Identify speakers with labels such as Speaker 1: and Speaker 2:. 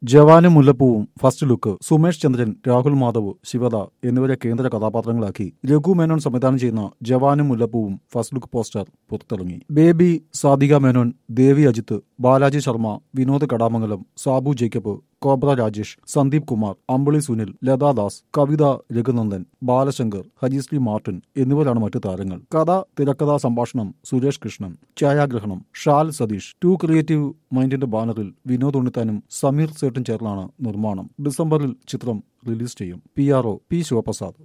Speaker 1: ജവാനും മുല്ലപ്പൂവും first look Sumesh Chandran Rahul Madhav Sivada എന്നിവരെ കേന്ദ്ര കഥാപാത്രങ്ങളാക്കി രഘു മേനോൻ സംവിധാനം ചെയ്യുന്ന ജവാനും മുല്ലപ്പൂവും ഫസ്റ്റ് ലുക്ക് പോസ്റ്റർ പുറത്തിറങ്ങി ബേബി സാദിക മേനോൻ ദേവി അജിത്ത് ബാലാജി ശർമ്മ വിനോദ് കടാമംഗലം സാബു ജേക്കബ് കോബ്ര രാജേഷ് സന്ദീപ് കുമാർ അമ്പിളി സുനിൽ ലതാദാസ് കവിത രഘുനന്ദൻ ബാലശങ്കർ ഹജിശ്രീ മാർട്ടിൻ എന്നിവരാണ് മറ്റു താരങ്ങൾ കഥ തിരക്കഥാ സംഭാഷണം സുരേഷ് കൃഷ്ണൻ ഛായാഗ്രഹണം ഷാൽ സതീഷ് ടു ക്രിയേറ്റീവ് മൈൻഡിന്റെ ബാനറിൽ വിനോദ് ഉണ്ണിത്താനും സമീർ സേട്ടും ചേർന്നാണ് നിർമ്മാണം ഡിസംബറിൽ ചിത്രം റിലീസ് ചെയ്യും P R O P Sivaprasad